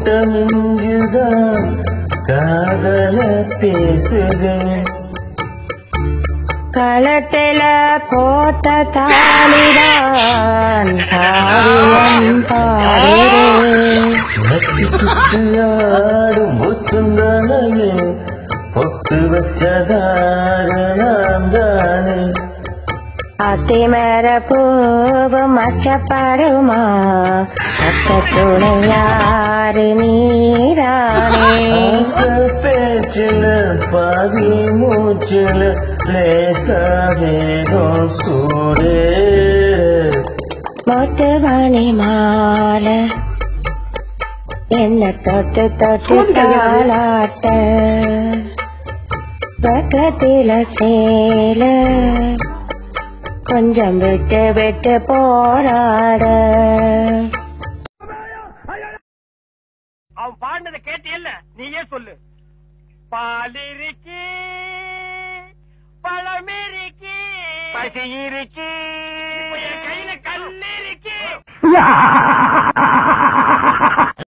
கூட்டம் இங்குதான் காதல பேசுது களத்தில போட்ட தாலிதான் காவியம் பாடுறேன் நத்தி சுத்து ஆடும் முத்துந்தனமே பொட்டு வச்சதாரு நான் தானே அத்திமர பூவும் அச்சப்படுமா அத்த துணை யாரு நீரானே ஆசை பேச்சில பாதி மூச்சில லேசாவேகம் சூடே மொட்டு மணி மாலை என்ன தொட்டு தொட்டு தாளாட்ட பக்கத்தில சேல கொஞ்சம் விட்டு விட்டு போராட அவன் பாடினதை கேட்டியல்ல நீயே சொல்லு பாலிருக்கி பழமிருக்கி பசி இருக்கு கையில கல்லு இருக்கு